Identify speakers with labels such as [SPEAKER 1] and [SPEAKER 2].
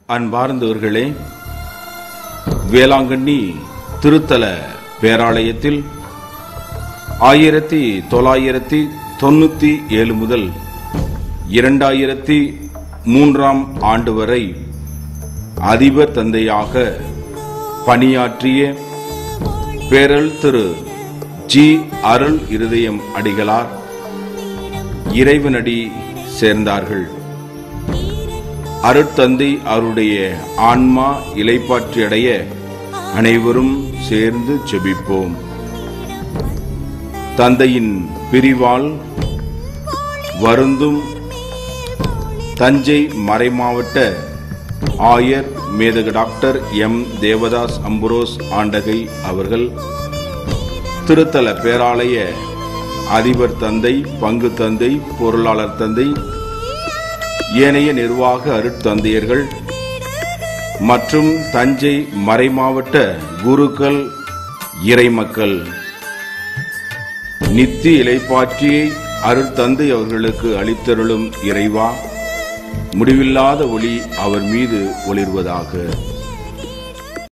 [SPEAKER 1] அன்பார்ந்தவர்களே வேளாங்கண்ணி திருத்தல பேராலயத்தில் ஆயிரத்தி தொள்ளாயிரத்தி தொண்ணூத்தி ஏழு முதல் இரண்டாயிரத்தி மூன்றாம் ஆண்டு வரை அதிபர் தந்தையாக பணியாற்றிய பேரல் திரு ஜி அருள் இருதயம் அடிகளார் இறைவனடி சேர்ந்தார்கள் அருட்தந்தை அவருடைய ஆன்மா இலைப்பாற்றி அடைய அனைவரும் சேர்ந்து செபிப்போம் தந்தையின் பிரிவால் வருந்தும் தஞ்சை மறைமாவட்ட ஆயர் மேதகு டாக்டர் எம் தேவதாஸ் அம்புரோஸ் ஆண்டகை அவர்கள் திருத்தல பேராலய அதிபர் தந்தை பங்கு தந்தை பொருளாளர் தந்தை ஏனைய நிர்வாக அருட்தந்தையர்கள் மற்றும் தஞ்சை மறைமாவட்ட குருக்கள் இறைமக்கள் நித்தி இலைப்பாற்றியை அருட்தந்தை அவர்களுக்கு அளித்தருளும் இறைவா முடிவில்லாத ஒளி அவர் மீது ஒளிர்வதாக